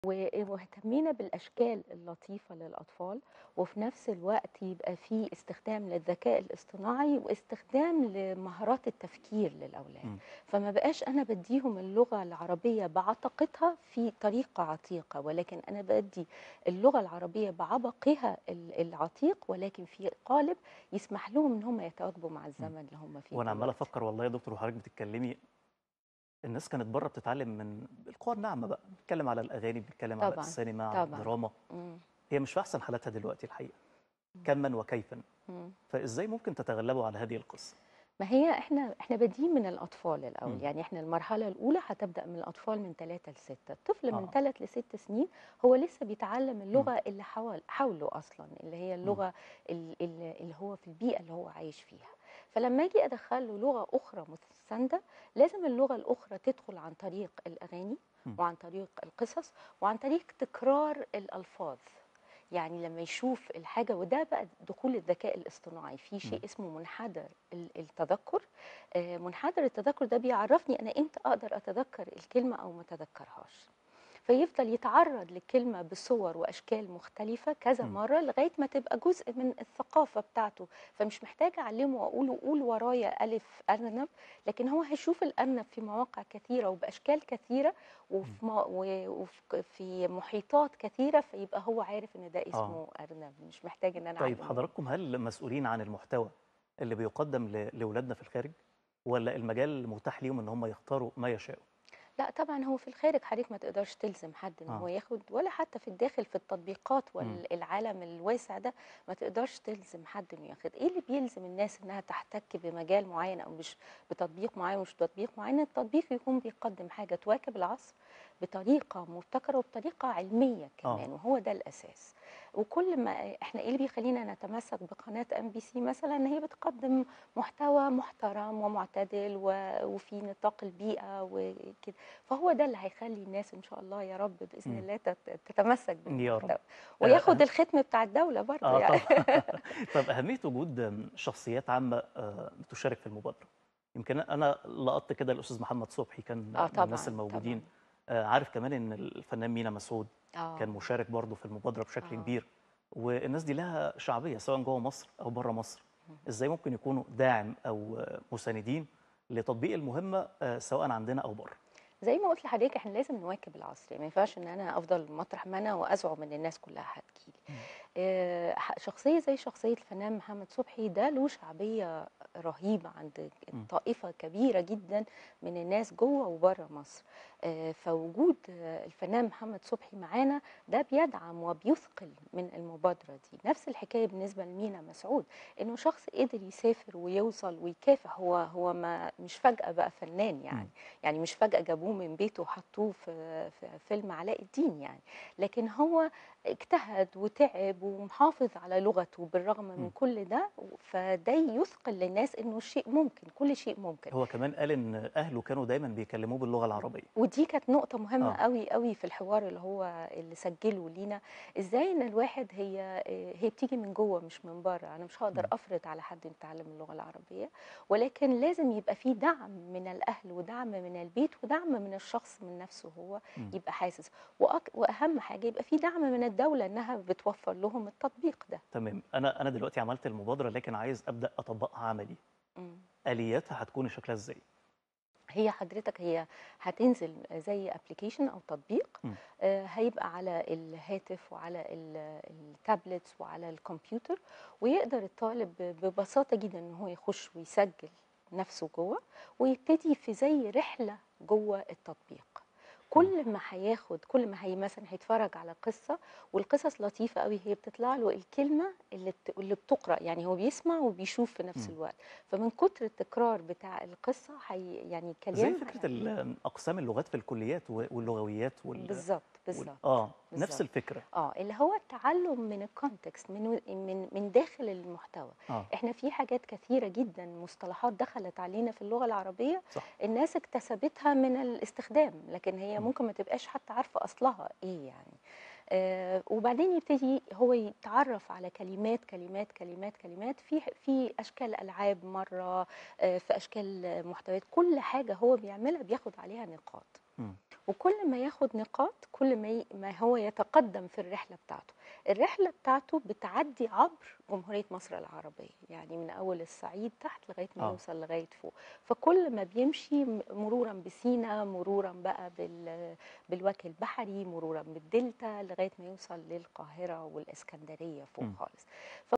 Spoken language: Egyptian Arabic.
و- واهتمينا بالاشكال اللطيفه للاطفال وفي نفس الوقت يبقى في استخدام للذكاء الاصطناعي واستخدام لمهارات التفكير للاولاد مم. فما بقاش انا بديهم اللغه العربيه بعتقتها في طريقه عتيقه ولكن انا بدي اللغه العربيه بعبقها ال- العتيق ولكن في قالب يسمح لهم ان هم يتواكبوا مع الزمن اللي هم فيه وانا عمال دلوقتي. افكر والله يا دكتور وحضرتك بتتكلمي الناس كانت بره بتتعلم من القوى الناعمه بقى بنتكلم على الاغاني بنتكلم على طبعاً، السينما على طبعاً. الدراما مم. هي مش في احسن حالاتها دلوقتي الحقيقه كما وكيفا مم. فازاي ممكن تتغلبوا على هذه القصه ما هي احنا احنا بادئين من الاطفال الاول مم. يعني احنا المرحله الاولى هتبدا من الاطفال من 3 ل 6 الطفل من آه. 3 ل 6 سنين هو لسه بيتعلم اللغه اللي حول حوله اصلا اللي هي اللغه ال- ال- اللي هو في البيئه اللي هو عايش فيها فلما اجي ادخل له لغه اخرى مستنده لازم اللغه الاخرى تدخل عن طريق الاغاني مم. وعن طريق القصص وعن طريق تكرار الالفاظ يعني لما يشوف الحاجه وده بقى دخول الذكاء الاصطناعي في شيء مم. اسمه منحدر ال- التذكر آه، منحدر التذكر ده بيعرفني انا امتى اقدر اتذكر الكلمه او ما اتذكرهاش فيفضل يتعرض للكلمه بصور واشكال مختلفه كذا مم. مره لغايه ما تبقى جزء من الثقافه بتاعته فمش محتاجه اعلمه واقول له قول ورايا الف ارنب لكن هو هيشوف الارنب في مواقع كثيره وباشكال كثيره وفي ما و- وفي في محيطات كثيره فيبقى هو عارف ان ده اسمه ارنب مش محتاج ان انا طيب أعلمه. حضراتكم هل مسؤولين عن المحتوى اللي بيقدم ل- لاولادنا في الخارج ولا المجال متاح ليهم ان هم يختاروا ما يشاءوا لا طبعا هو في الخارج حضرتك ما تقدرش تلزم حد ان آه. هو ياخد ولا حتى في الداخل في التطبيقات والعالم الواسع ده ما تقدرش تلزم حد انه ياخد ايه اللي بيلزم الناس انها تحتك بمجال معين او مش بتطبيق معين مش تطبيق معين التطبيق يكون بيقدم حاجه تواكب العصر بطريقه مبتكره وبطريقه علميه كمان آه. وهو ده الاساس وكل ما احنا ايه اللي بيخلينا نتمسك بقناه ام بي سي مثلا ان هي بتقدم محتوى محترم ومعتدل و- وفي نطاق البيئه وكده فهو ده اللي هيخلي الناس ان شاء الله يا رب باذن مم. الله تت- تتمسك يا رب. بالمحتوى وياخد آه. الختم بتاع الدوله برضه اه يعني طبعا طب اهميه وجود شخصيات عامه آه، بتشارك في المبادره يمكن انا لقطت كده الاستاذ محمد صبحي كان اه من طبعا الناس الموجودين آه، عارف كمان ان الفنان مينا مسعود آه. كان مشارك برضه في المبادره بشكل آه. كبير والناس دي لها شعبيه سواء جوه مصر او بره مصر ازاي ممكن يكونوا داعم او آه، مساندين لتطبيق المهمه آه، سواء عندنا او بره زي ما قلت لحضرتك احنا لازم نواكب العصر يعني ما ينفعش ان انا افضل مطرح ما انا وازعم ان الناس كلها هتجيلي آه، ح- شخصيه زي شخصيه الفنان محمد صبحي ده له شعبيه رهيبه عند مم. طائفه كبيره جدا من الناس جوه وبره مصر آه، فوجود آه، الفنان محمد صبحي معانا ده بيدعم وبيثقل من المبادره دي نفس الحكايه بالنسبه لمينا مسعود انه شخص قدر يسافر ويوصل ويكافح هو هو ما مش فجاه بقى فنان يعني مم. يعني مش فجاه جابوه من بيته وحطوه في, في فيلم علاء الدين يعني لكن هو اجتهد وتعب ومحافظ على لغته بالرغم من مم. كل ده فده يثقل للناس انه الشيء ممكن كل شيء ممكن هو كمان قال ان اهله كانوا دايما بيكلموه باللغه العربيه ودي كانت نقطة مهمة آه. آه. قوي قوي في الحوار اللي هو اللي سجله لينا ازاي ان الواحد هي هي بتيجي من جوه مش من بره انا مش هقدر مم. افرض على حد يتعلم اللغة العربية ولكن لازم يبقى في دعم من الاهل ودعم من البيت ودعم من الشخص من نفسه هو مم. يبقى حاسس وأك... واهم حاجة يبقى في دعم من الدولة انها بتوفر لهم التطبيق ده تمام انا انا دلوقتي عملت المبادره لكن عايز ابدا اطبقها عملي مم. الياتها هتكون شكلها ازاي هي حضرتك هي هتنزل زي ابلكيشن او تطبيق مم. آه، هيبقى على الهاتف وعلى ال- التابلتس وعلى الكمبيوتر ويقدر الطالب ببساطه جدا ان هو يخش ويسجل نفسه جوه ويبتدي في زي رحله جوه التطبيق كل ما هياخد كل ما هي مثلا هيتفرج على قصه والقصص لطيفه قوي هي بتطلع له الكلمه اللي بت... اللي بتقرا يعني هو بيسمع وبيشوف في نفس مم. الوقت فمن كتر التكرار بتاع القصه هي يعني كلام زي فكره ال- اقسام اللغات في الكليات و- واللغويات وال بالظبط وال- بالظبط اه نفس بالظبط. الفكره اه اللي هو التعلم من الكونتكست من من من داخل المحتوى اه احنا في حاجات كثيره جدا مصطلحات دخلت علينا في اللغه العربيه صح الناس اكتسبتها من الاستخدام لكن هي م. ممكن ما تبقاش حتى عارفه اصلها ايه يعني آه وبعدين يبتدي هو يتعرف على كلمات كلمات كلمات كلمات في في اشكال العاب مره آه في اشكال محتويات كل حاجه هو بيعملها بياخد عليها نقاط مم. وكل ما ياخد نقاط كل ما ي- ما هو يتقدم في الرحله بتاعته الرحله بتاعته بتعدي عبر جمهوريه مصر العربيه يعني من اول الصعيد تحت لغايه ما آه. يوصل لغايه فوق فكل ما بيمشي م- مرورا بسينا مرورا بقى بال بالوجه البحري مرورا بالدلتا لغايه ما يوصل للقاهره والاسكندريه فوق مم. خالص